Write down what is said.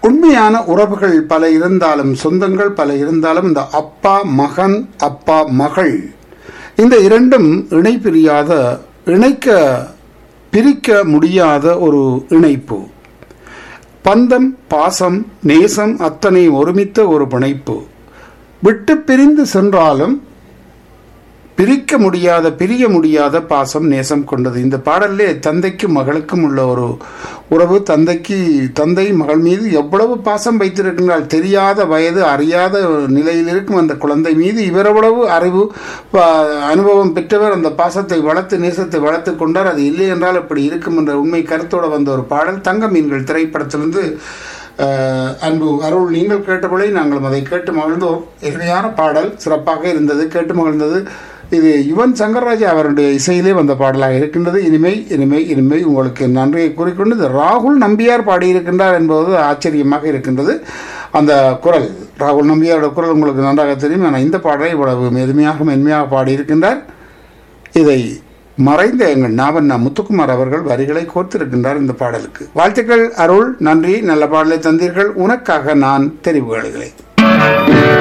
உண்மையான உறவுகள் பல இருந்தாலும் சொந்தங்கள் பல இருந்தாலும் இந்த அப்பா மகன் அப்பா மகள் இந்த இரண்டும் இணை பிரியாத இணைக்க பிரிக்க முடியாத ஒரு இணைப்பு பந்தம் பாசம் நேசம் அத்தனை ஒருமித்த ஒரு பிணைப்பு விட்டு பிரிந்து சென்றாலும் பிரிக்க முடியாத பிரிய முடியாத பாசம் நேசம் கொண்டது இந்த பாடல்லே தந்தைக்கும் மகளுக்கும் உள்ள ஒரு உறவு தந்தைக்கு தந்தை மகள் மீது எவ்வளவு பாசம் வைத்திருக்கின்றால் தெரியாத வயது அறியாத நிலையில் இருக்கும் அந்த குழந்தை மீது இவரவ்வளவு அறிவு ப- அனுபவம் பெற்றவர் அந்த பாசத்தை வளர்த்து நேசத்தை வளர்த்து கொண்டார் அது இல்லை என்றால் இப்படி இருக்கும் என்ற உண்மை கருத்தோடு வந்த ஒரு பாடல் தங்க மீன்கள் திரைப்படத்திலிருந்து அஹ், அன்பு அருள் நீங்கள் கேட்டபடி நாங்களும் அதை கேட்டு மகிழ்ந்தோம் இனிமையான பாடல் சிறப்பாக இருந்தது கேட்டு மகிழ்ந்தது இது யுவன் சங்கர்ராஜா அவருடைய இசையிலே வந்த பாடலாக இருக்கின்றது இனிமை இனிமை இனிமை உங்களுக்கு நன்றியை கூறிக்கொண்டு இது ராகுல் நம்பியார் பாடியிருக்கின்றார் என்பது ஆச்சரியமாக இருக்கின்றது அந்த குரல் ராகுல் நம்பியாரோட குரல் உங்களுக்கு நன்றாக தெரியும் ஆனால் இந்த பாடலை இவ்வளவு மெதுமையாக மென்மையாக பாடியிருக்கின்றார் இதை மறைந்த எங்கள் நாவண்ணா முத்துக்குமார் அவர்கள் வரிகளை கோர்த்திருக்கின்றார் இந்த பாடலுக்கு வாழ்த்துக்கள் அருள் நன்றி நல்ல பாடலை தந்தீர்கள் உனக்காக நான் தெரிவு எழுகிறேன்